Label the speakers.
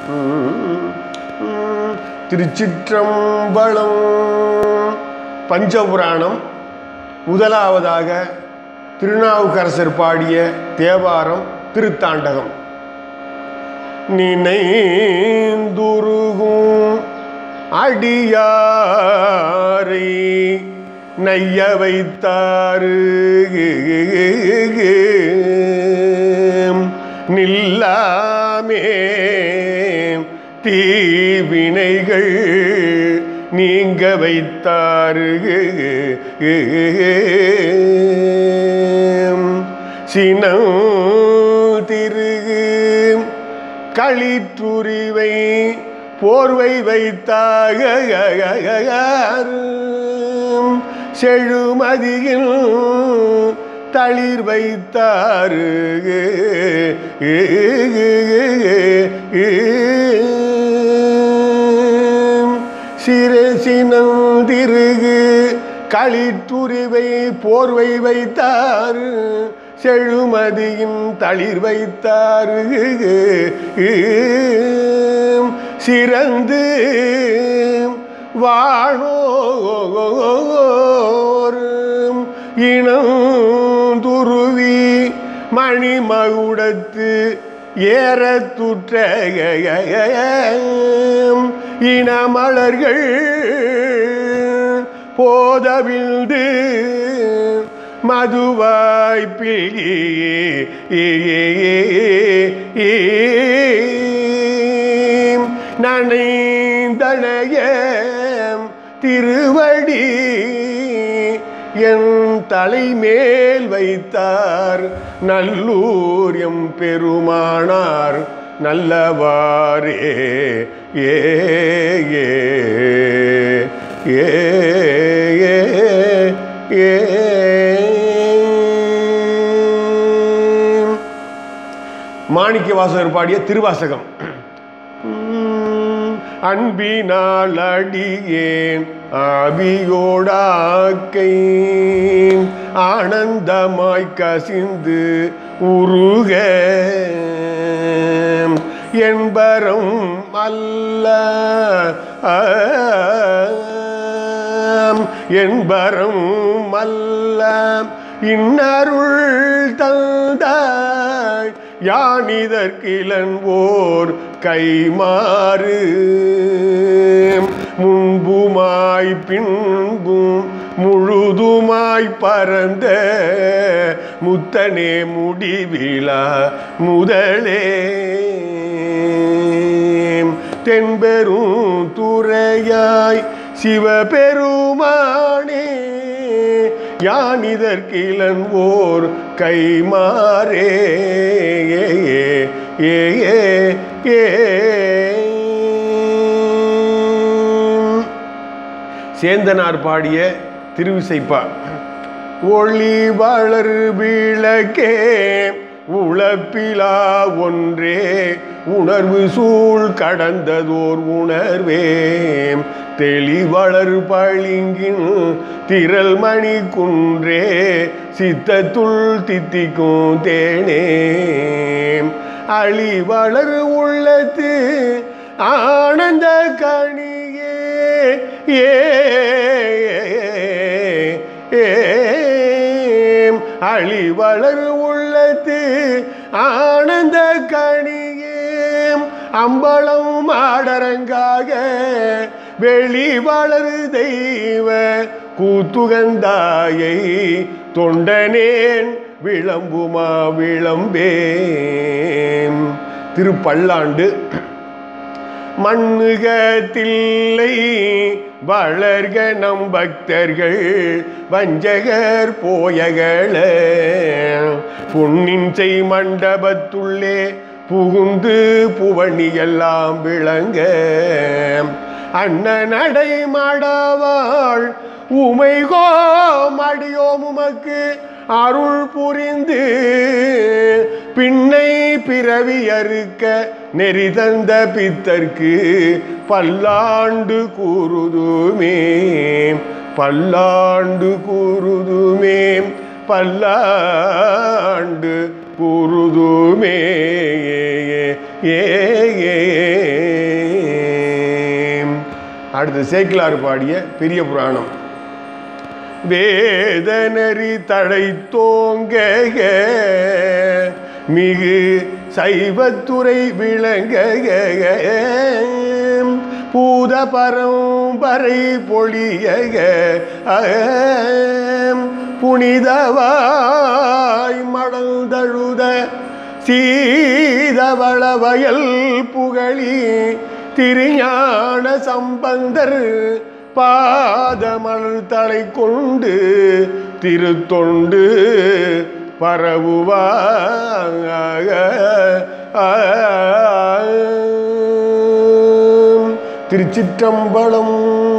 Speaker 1: திருச்சிற்றம்பலம் பஞ்சபுராணம் முதலாவதாக திருநாவுக்கரசர் பாடிய தேவாரம் திருத்தாண்டகம் நினைந்துருகும் அடியாரை நைய வைத்தாரு நில்லாமே தீவினைகள் நீங்க வைத்தாரு சினம் திருகு களிற்றுரிவை போர்வை வைத்தாக செழுமதியில் தளிர் வைத்தாரு சிரசினம் திருகு களிற்றுரிவை போர்வை வைத்தார் செழுமதியின் தளிர் வைத்தார் சிறந்து வாழோர் இனம் துருவி மணிமகுடத்து ஏறத்துற்ற இனமலர்கள் போதவிழ்ந்து மதுவாய்ப்பில் நனைந்தனைய திருவடி என் தலைமேல் வைத்தார் நல்லூர் எம் பெருமானார் நல்லவாரே ஏ ஏ ஏ ஏ ஏ மாணிக்கவாசகர் பாடிய திருவாசகம் அன்பினால் அடியேன் ஆவியோடாக்கை ஆனந்தமாய் கசிந்து உருக என்பரம் அல்ல என்பரம் அல்ல இன்னருள் தந்தாய் யானிதற்கிலன் கைமாறு முன்புமாய் பின்பும் முழுதுமாய் பரந்த முத்தனே முடிவிலா முதலே தென்பெரும் துறையாய் சிவபெருமானே யான் இதற்கிலன் ஓர் கைமாறே ஏ ஏ ஏ சேந்தனார் பாடிய திருவிசைப்பா ஒளி வளர் விளக்கே உழப்பிலா ஒன்றே உணர்வு சூழ் கடந்ததோர் உணர்வே தெளிவளர் பளிங்கின் திரள் மணி குன்றே சித்தத்துள் தித்திக்கும் தேனே அழிவளர் உள்ளத்து ஆனந்த கணியே ஏ அழிவளர் உள்ளத்து ஆனந்த கணியேம் அம்பலம் மாடரங்காக வெளி வளரு தெய்வ கூத்துகந்தாயை தொண்டனேன் விளம்புமா விளம்பேன் திருப்பல்லாண்டு மண்ணுகத்தில்லை வளர்க நம் பக்தர்கள் வஞ்சகர் போயகள பொன்னின் செய் மண்டபத்துள்ளே புகுந்து புவனி எல்லாம் விளங்க அண்ணனடை மடவாள் உமைகோ மடியோம் உமக்கு அருள் புரிந்து பின்னை பிறவி அறுக்க நெறி தந்த பித்தர்க்கு பல்லாண்டு கூறுதுமே பல்லாண்டு கூறுதுமே பல்லாண்டு கூறுதுமே ஏ ஏ ஏ அடுத்து சேக்கிலார் பாடிய பெரிய புராணம் வேதனரி தடை தோங்க மிகு சைவத்துறை விளங்க பூத பரம்பரை பொழிய புனிதவாய் மடந்தழுத சீதவள வயல் புகழி திருஞான சம்பந்தர் பாதமல் தலை கொண்டு திருத்தொண்டு பரவுவாங்க திருச்சிற்றம்பலம்